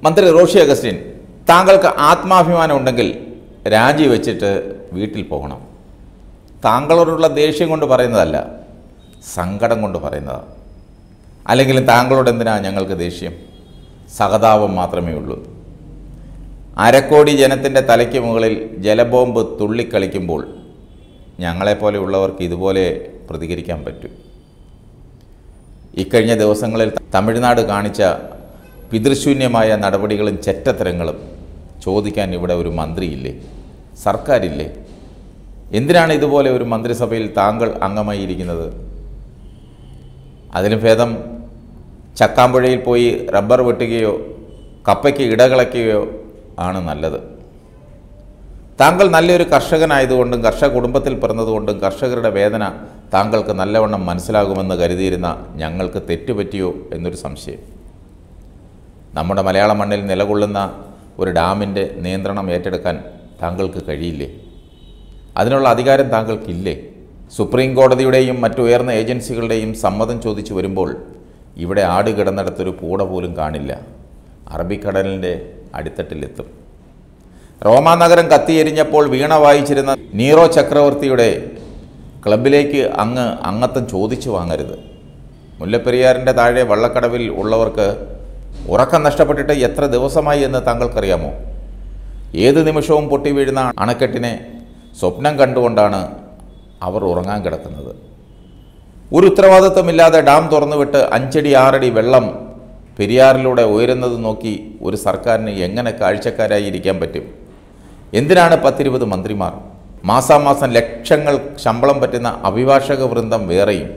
മന്ത്രി റോഷി അഗസ്റ്റിൻ താങ്കൾക്ക് ആത്മാഭിമാനം ഉണ്ടെങ്കിൽ രാജിവെച്ചിട്ട് വീട്ടിൽ പോകണം താങ്കളോടുള്ള ദേഷ്യം കൊണ്ട് പറയുന്നതല്ല സങ്കടം കൊണ്ട് പറയുന്നതാണ് അല്ലെങ്കിൽ താങ്കളോട് എന്തിനാ ഞങ്ങൾക്ക് ദേഷ്യം സഹതാപം മാത്രമേ ഉള്ളൂ അരക്കോടി ജനത്തിൻ്റെ തലയ്ക്ക് മുകളിൽ ജലബോംബ് തുള്ളിക്കളിക്കുമ്പോൾ ഞങ്ങളെപ്പോലെയുള്ളവർക്ക് ഇതുപോലെ പ്രതികരിക്കാൻ പറ്റും ഇക്കഴിഞ്ഞ ദിവസങ്ങളിൽ തമിഴ്നാട് കാണിച്ച പിതൃശൂന്യമായ നടപടികളും ചെറ്റത്തരങ്ങളും ചോദിക്കാൻ ഇവിടെ ഒരു മന്ത്രിയില്ലേ സർക്കാരില്ലേ എന്തിനാണ് ഇതുപോലെ ഒരു മന്ത്രിസഭയിൽ താങ്കൾ അംഗമായിരിക്കുന്നത് അതിലും ഭേദം ചക്കാമ്പുഴയിൽ പോയി റബ്ബർ വെട്ടുകയോ കപ്പയ്ക്ക് ഇടകളയ്ക്കുകയോ ആണ് നല്ലത് താങ്കൾ നല്ലൊരു കർഷകനായതുകൊണ്ടും കർഷക കുടുംബത്തിൽ പിറന്നതുകൊണ്ടും കർഷകരുടെ വേദന താങ്കൾക്ക് നല്ലവണ്ണം മനസ്സിലാകുമെന്ന് കരുതിയിരുന്ന ഞങ്ങൾക്ക് തെറ്റുപറ്റിയോ എന്നൊരു സംശയം നമ്മുടെ മലയാള മണ്ണിൽ നിലകൊള്ളുന്ന ഒരു ഡാമിൻ്റെ നിയന്ത്രണം ഏറ്റെടുക്കാൻ താങ്കൾക്ക് കഴിയില്ലേ അതിനുള്ള അധികാരം താങ്കൾക്കില്ലേ സുപ്രീം കോടതിയുടെയും മറ്റു ഉയർന്ന ഏജൻസികളുടെയും സമ്മതം ചോദിച്ചു വരുമ്പോൾ ഇവിടെ ആട് കിടന്നിടത്തൊരു പൂട പോലും കാണില്ല അറബിക്കടലിൻ്റെ അടിത്തട്ടിലെത്തും റോമാ നഗരം കത്തിയെരിഞ്ഞപ്പോൾ വീണ വായിച്ചിരുന്ന നീറോ ചക്രവർത്തിയുടെ ക്ലബിലേക്ക് അങ്ങ് അംഗത്വം ചോദിച്ചു വാങ്ങരുത് മുല്ലപ്പെരിയാറിൻ്റെ താഴെ വള്ളക്കടവിൽ ഉള്ളവർക്ക് ഉറക്കം നഷ്ടപ്പെട്ടിട്ട് എത്ര ദിവസമായി എന്ന് താങ്കൾക്കറിയാമോ ഏത് നിമിഷവും പൊട്ടി വീഴുന്ന അണക്കെട്ടിനെ സ്വപ്നം കണ്ടുകൊണ്ടാണ് അവർ ഉറങ്ങാൻ കിടക്കുന്നത് ഒരു ഉത്തരവാദിത്വമില്ലാതെ ഡാം തുറന്നുവിട്ട് അഞ്ചടി ആറടി വെള്ളം പെരിയാറിലൂടെ ഉയരുന്നത് നോക്കി ഒരു സർക്കാരിന് എങ്ങനെ കാഴ്ചക്കാരായി ഇരിക്കാൻ പറ്റും എന്തിനാണ് പത്തിരുപത് മന്ത്രിമാർ മാസാമാസം ലക്ഷങ്ങൾ ശമ്പളം പറ്റുന്ന അഭിഭാഷക വൃന്ദം വേറെയും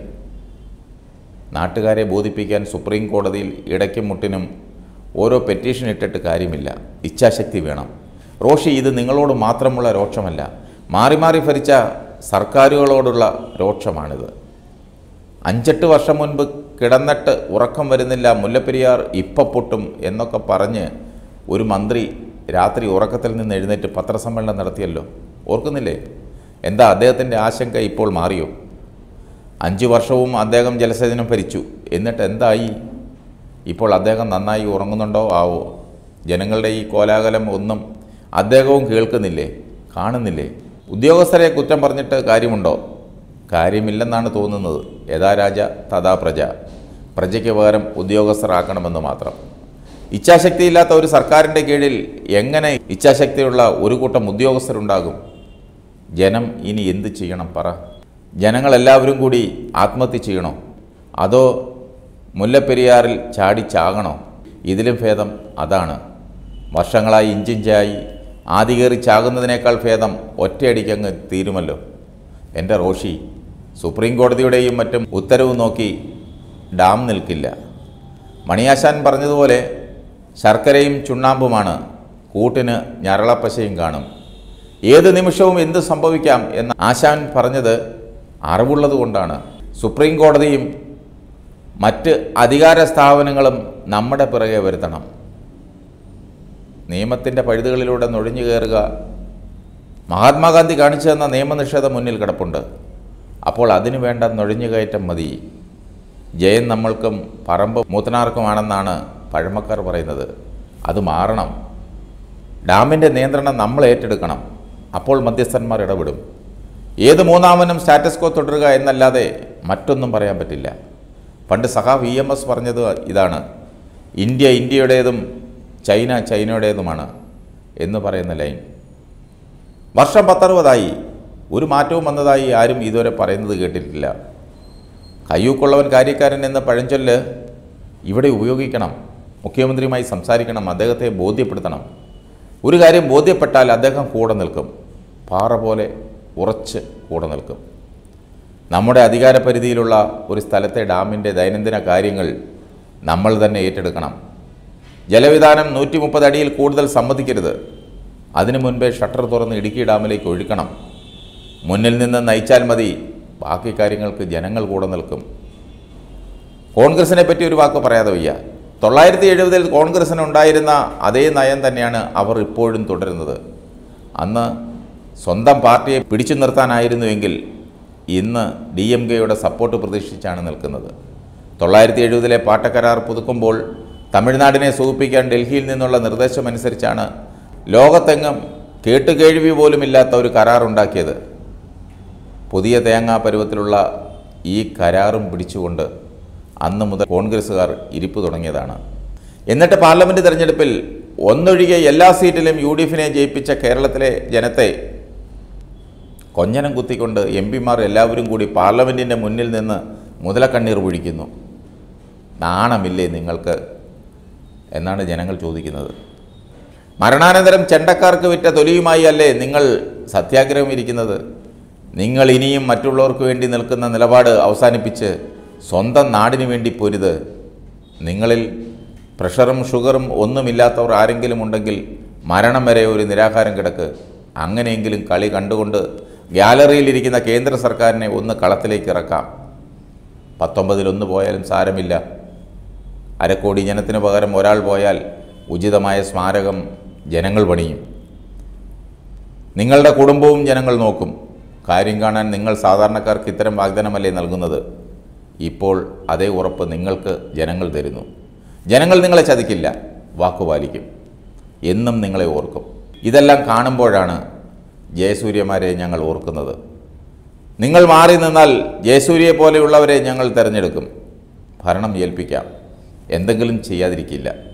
നാട്ടുകാരെ ബോധിപ്പിക്കാൻ സുപ്രീം കോടതിയിൽ ഇടയ്ക്കും മുട്ടിനും ഓരോ പെറ്റീഷൻ ഇട്ടിട്ട് കാര്യമില്ല ഇച്ഛാശക്തി വേണം റോഷി ഇത് നിങ്ങളോട് മാത്രമുള്ള രോക്ഷമല്ല മാറി മാറി ഭരിച്ച സർക്കാരുകളോടുള്ള രോക്ഷമാണിത് അഞ്ചെട്ട് വർഷം മുൻപ് കിടന്നിട്ട് ഉറക്കം വരുന്നില്ല മുല്ലപ്പെരിയാർ ഇപ്പ പൊട്ടും എന്നൊക്കെ പറഞ്ഞ് ഒരു മന്ത്രി രാത്രി ഉറക്കത്തിൽ നിന്ന് എഴുന്നേറ്റ് പത്രസമ്മേളനം നടത്തിയല്ലോ ഓർക്കുന്നില്ലേ എന്താ അദ്ദേഹത്തിൻ്റെ ആശങ്ക ഇപ്പോൾ മാറിയോ അഞ്ച് വർഷവും അദ്ദേഹം ജലസേചനം ഭരിച്ചു എന്നിട്ട് എന്തായി ഇപ്പോൾ അദ്ദേഹം നന്നായി ഉറങ്ങുന്നുണ്ടോ ആവോ ജനങ്ങളുടെ ഈ കോലാഹലം ഒന്നും അദ്ദേഹവും കേൾക്കുന്നില്ലേ കാണുന്നില്ലേ ഉദ്യോഗസ്ഥരെ കുറ്റം പറഞ്ഞിട്ട് കാര്യമുണ്ടോ കാര്യമില്ലെന്നാണ് തോന്നുന്നത് യഥാ രാജ തഥാ പ്രജ പ്രജയ്ക്ക് പകരം ഉദ്യോഗസ്ഥരാക്കണമെന്ന് മാത്രം ഇച്ഛാശക്തിയില്ലാത്ത ഒരു സർക്കാരിൻ്റെ കീഴിൽ എങ്ങനെ ഇച്ഛാശക്തിയുള്ള ഒരു കൂട്ടം ഉദ്യോഗസ്ഥരുണ്ടാകും ജനം ഇനി എന്ത് ചെയ്യണം പറ ജനങ്ങളെല്ലാവരും കൂടി ആത്മഹത്യ ചെയ്യണോ അതോ മുല്ലപ്പെരിയാറിൽ ചാടി ചാകണോ ഇതിലും ഭേദം അതാണ് വർഷങ്ങളായി ഇഞ്ചിഞ്ചായി ആദികേറി ചാകുന്നതിനേക്കാൾ ഭേദം ഒറ്റയടിക്കങ്ങ് തീരുമല്ലോ എൻ്റെ റോഷി സുപ്രീം കോടതിയുടെയും മറ്റും ഉത്തരവ് നോക്കി ഡാം നിൽക്കില്ല മണിയാശാൻ പറഞ്ഞതുപോലെ ശർക്കരയും ചുണ്ണാമ്പുമാണ് കൂട്ടിന് ഞരളപ്പശയും കാണും ഏത് നിമിഷവും എന്ത് സംഭവിക്കാം എന്ന് ആശാൻ പറഞ്ഞത് അറിവുള്ളത് കൊണ്ടാണ് സുപ്രീം കോടതിയും മറ്റ് അധികാര സ്ഥാപനങ്ങളും നമ്മുടെ പിറകെ വരുത്തണം നിയമത്തിൻ്റെ പഴുതുകളിലൂടെ നുഴഞ്ഞു കയറുക മഹാത്മാഗാന്ധി കാണിച്ചു തന്ന നിയമനിഷേധം മുന്നിൽ കിടപ്പുണ്ട് അപ്പോൾ അതിനു വേണ്ട നുഴഞ്ഞുകയറ്റം മതി ജയൻ നമ്മൾക്കും പറമ്പ് മൂത്തനാർക്കുമാണെന്നാണ് പഴമക്കാർ പറയുന്നത് അത് മാറണം ഡാമിൻ്റെ നിയന്ത്രണം നമ്മൾ ഏറ്റെടുക്കണം അപ്പോൾ മധ്യസ്ഥന്മാർ ഇടപെടും ഏത് മൂന്നാമനും സ്റ്റാറ്റസ് കോ തുടരുക എന്നല്ലാതെ മറ്റൊന്നും പറയാൻ പറ്റില്ല പണ്ട് സഹാ വി എം എസ് പറഞ്ഞത് ഇതാണ് ഇന്ത്യ ഇന്ത്യയുടേതും ചൈന ചൈനയുടേതുമാണ് എന്ന് പറയുന്ന ലൈൻ വർഷം പത്തറുപതായി ഒരു മാറ്റവും വന്നതായി ആരും ഇതുവരെ പറയുന്നത് കേട്ടിട്ടില്ല കയ്യൂക്കുള്ളവൻ കാര്യക്കാരൻ എന്ന പഴഞ്ചൊല്ല് ഇവിടെ ഉപയോഗിക്കണം മുഖ്യമന്ത്രിയുമായി സംസാരിക്കണം അദ്ദേഹത്തെ ബോധ്യപ്പെടുത്തണം ഒരു കാര്യം ബോധ്യപ്പെട്ടാൽ അദ്ദേഹം കൂടെ നിൽക്കും പാറ പോലെ ഉറച്ച് കൂടെ നിൽക്കും നമ്മുടെ അധികാരപരിധിയിലുള്ള ഒരു സ്ഥലത്തെ ഡാമിൻ്റെ ദൈനംദിന കാര്യങ്ങൾ നമ്മൾ തന്നെ ഏറ്റെടുക്കണം ജലവിധാനം നൂറ്റി മുപ്പത് അടിയിൽ കൂടുതൽ സമ്മതിക്കരുത് അതിനു മുൻപേ ഷട്ടർ തുറന്ന് ഇടുക്കി ഡാമിലേക്ക് ഒഴുക്കണം മുന്നിൽ നിന്ന് നയിച്ചാൽ മതി ബാക്കി കാര്യങ്ങൾക്ക് ജനങ്ങൾ കൂടെ നിൽക്കും കോൺഗ്രസിനെ പറ്റി ഒരു വാക്ക് പറയാതെ വയ്യ തൊള്ളായിരത്തി എഴുപതിൽ കോൺഗ്രസിന് ഉണ്ടായിരുന്ന അതേ നയം തന്നെയാണ് അവർ ഇപ്പോഴും തുടരുന്നത് അന്ന് സ്വന്തം പാർട്ടിയെ പിടിച്ചു നിർത്താനായിരുന്നുവെങ്കിൽ ഇന്ന് ഡി എം കെയുടെ സപ്പോർട്ട് പ്രതീക്ഷിച്ചാണ് നിൽക്കുന്നത് തൊള്ളായിരത്തി എഴുപതിലെ പാട്ടക്കരാർ പുതുക്കുമ്പോൾ തമിഴ്നാടിനെ സൂചിപ്പിക്കാൻ ഡൽഹിയിൽ നിന്നുള്ള നിർദ്ദേശമനുസരിച്ചാണ് ലോകത്തെങ്ങും കേട്ടുകേഴ്വി പോലുമില്ലാത്ത ഒരു കരാറുണ്ടാക്കിയത് പുതിയ തേങ്ങാ പരുവത്തിലുള്ള ഈ കരാറും പിടിച്ചുകൊണ്ട് അന്ന് മുതൽ കോൺഗ്രസ്സുകാർ ഇരിപ്പ് തുടങ്ങിയതാണ് എന്നിട്ട് പാർലമെൻറ്റ് തെരഞ്ഞെടുപ്പിൽ ഒന്നൊഴികെ എല്ലാ സീറ്റിലും യു ഡി എഫിനെ ജയിപ്പിച്ച കേരളത്തിലെ ജനത്തെ കൊഞ്ഞനം കുത്തിക്കൊണ്ട് എം പിമാർ എല്ലാവരും കൂടി പാർലമെൻറ്റിൻ്റെ മുന്നിൽ നിന്ന് മുതലക്കണ്ണീർ പൊഴിക്കുന്നു നാണമില്ലേ നിങ്ങൾക്ക് എന്നാണ് ജനങ്ങൾ ചോദിക്കുന്നത് മരണാനന്തരം ചെണ്ടക്കാർക്ക് വിറ്റ തൊലിയുമായി അല്ലേ നിങ്ങൾ സത്യാഗ്രഹം ഇരിക്കുന്നത് നിങ്ങൾ ഇനിയും മറ്റുള്ളവർക്ക് വേണ്ടി നിൽക്കുന്ന നിലപാട് അവസാനിപ്പിച്ച് സ്വന്തം നാടിനു വേണ്ടി പൊരുത് നിങ്ങളിൽ പ്രഷറും ഷുഗറും ഒന്നുമില്ലാത്തവർ ആരെങ്കിലും ഉണ്ടെങ്കിൽ മരണം വരെ ഒരു നിരാഹാരം കിടക്ക് അങ്ങനെയെങ്കിലും കളി കണ്ടുകൊണ്ട് ഗ്യാലറിയിലിരിക്കുന്ന കേന്ദ്ര സർക്കാരിനെ ഒന്ന് കളത്തിലേക്ക് ഇറക്കാം പത്തൊമ്പതിലൊന്ന് പോയാലും സാരമില്ല അരക്കോടി ജനത്തിന് പകരം ഒരാൾ പോയാൽ ഉചിതമായ സ്മാരകം ജനങ്ങൾ പണിയും നിങ്ങളുടെ കുടുംബവും ജനങ്ങൾ നോക്കും കാര്യം കാണാൻ നിങ്ങൾ സാധാരണക്കാർക്ക് ഇത്തരം വാഗ്ദാനമല്ലേ നൽകുന്നത് ഇപ്പോൾ അതേ ഉറപ്പ് നിങ്ങൾക്ക് ജനങ്ങൾ തരുന്നു ജനങ്ങൾ നിങ്ങളെ ചതിക്കില്ല വാക്കുപാലിക്കും എന്നും നിങ്ങളെ ഓർക്കും ഇതെല്ലാം കാണുമ്പോഴാണ് ജയസൂര്യമാരെ ഞങ്ങൾ ഓർക്കുന്നത് നിങ്ങൾ മാറി നിന്നാൽ ജയസൂര്യയെ പോലെയുള്ളവരെ ഞങ്ങൾ തിരഞ്ഞെടുക്കും ഭരണം ഏൽപ്പിക്കാം എന്തെങ്കിലും ചെയ്യാതിരിക്കില്ല